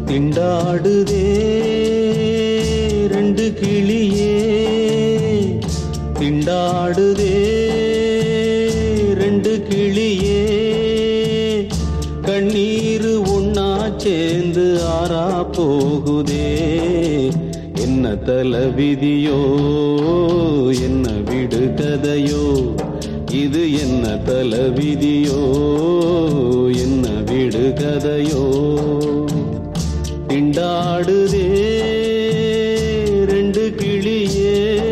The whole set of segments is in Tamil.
திண்டாடுதே ரெண்டு கிளியே திண்டாடுதே ரெண்டு கிளியே கண்ணீர் ஒன்னா சேர்ந்து ஆறா போகுதே என்ன தல விதியோ என்ன விடு கதையோ இது என்ன தல விதியோ என்ன விடு கதையோ திண்டாடுதே ரெண்டு கிளியே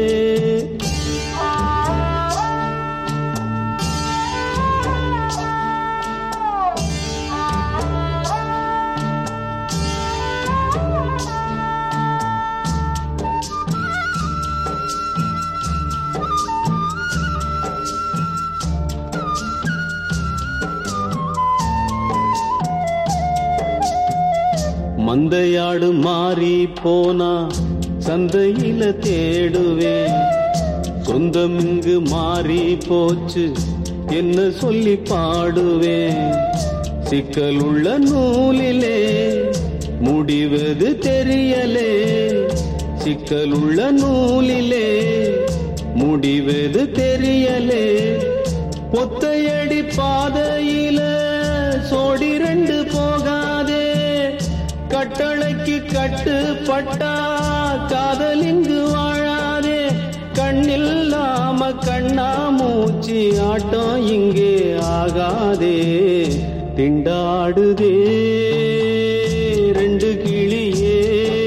மந்தையாடு மாறி போனா சந்தையில தேடுவேன் சொந்தம் இங்கு மாறி போச்சு என்ன சொல்லி பாடுவேன் சிக்கல் உள்ள நூலிலே முடிவது தெரியலே சிக்கல் உள்ள நூலிலே முடிவது தெரியலே பொத்தையடி பாதையில சோடி ரெண்டு போகாதே கட்டளைக்கு கட்டுப்பட்டா காதல் இங்கு வாழாதே கண்ணில்லாம கண்ணா மூச்சு ஆட்டம் இங்கே ஆகாதே திண்டாடுதே ரெண்டு கிளியே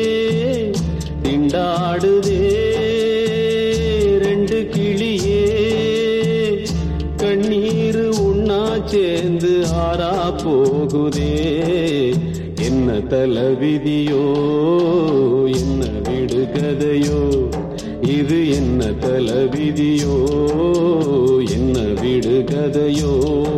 திண்டாடுதே ரெண்டு கிளியே கண்ணீர் உண்ணா சேர்ந்து ஆறா போகுதே என்ன தல விதியோ என்ன விடு கதையோ இது என்ன தல விதியோ என்ன விடு கதையோ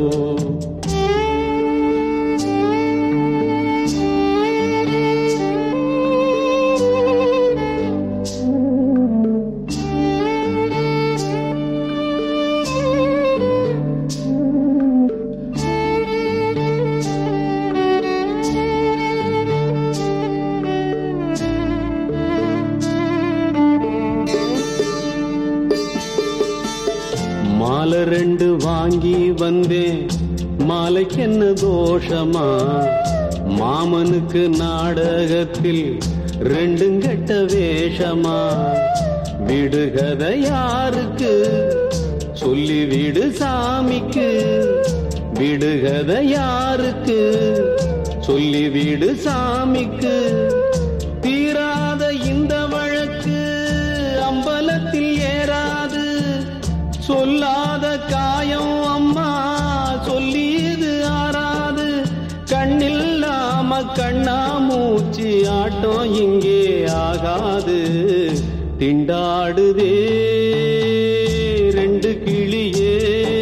மாலை ரெண்டு வாங்கி வந்தேன் மாலைக்கு என்ன தோஷமா மாமனுக்கு நாடகத்தில் ரெண்டும் கெட்ட வேஷமா விடுகதை யாருக்கு சொல்லி விடு சாமிக்கு விடுகதை யாருக்கு சொல்லி விடு சாமிக்கு தீராத இந்த வழக்கு அம்பலத்தில் ஏறாது சொல்லாத காயம் அம்மா சொல்லி இது ஆறாது கண்ணில்லாம கண்ணா மூச்சு ஆட்டம் இங்கே ஆகாது திண்டாடுதே ரெண்டு கிளியே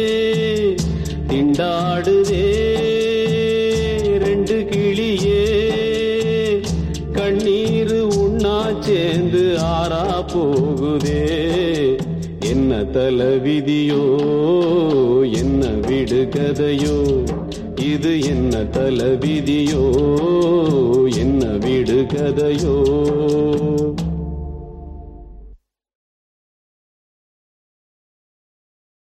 திண்டாடுதே ரெண்டு கிளியே கண்ணீர் உண்ணா சேர்ந்து ஆறா போகுதே என்ன தல விதியோ என்ன விடு கதையோ இது என்ன தல விதியோ என்ன விடு கதையோ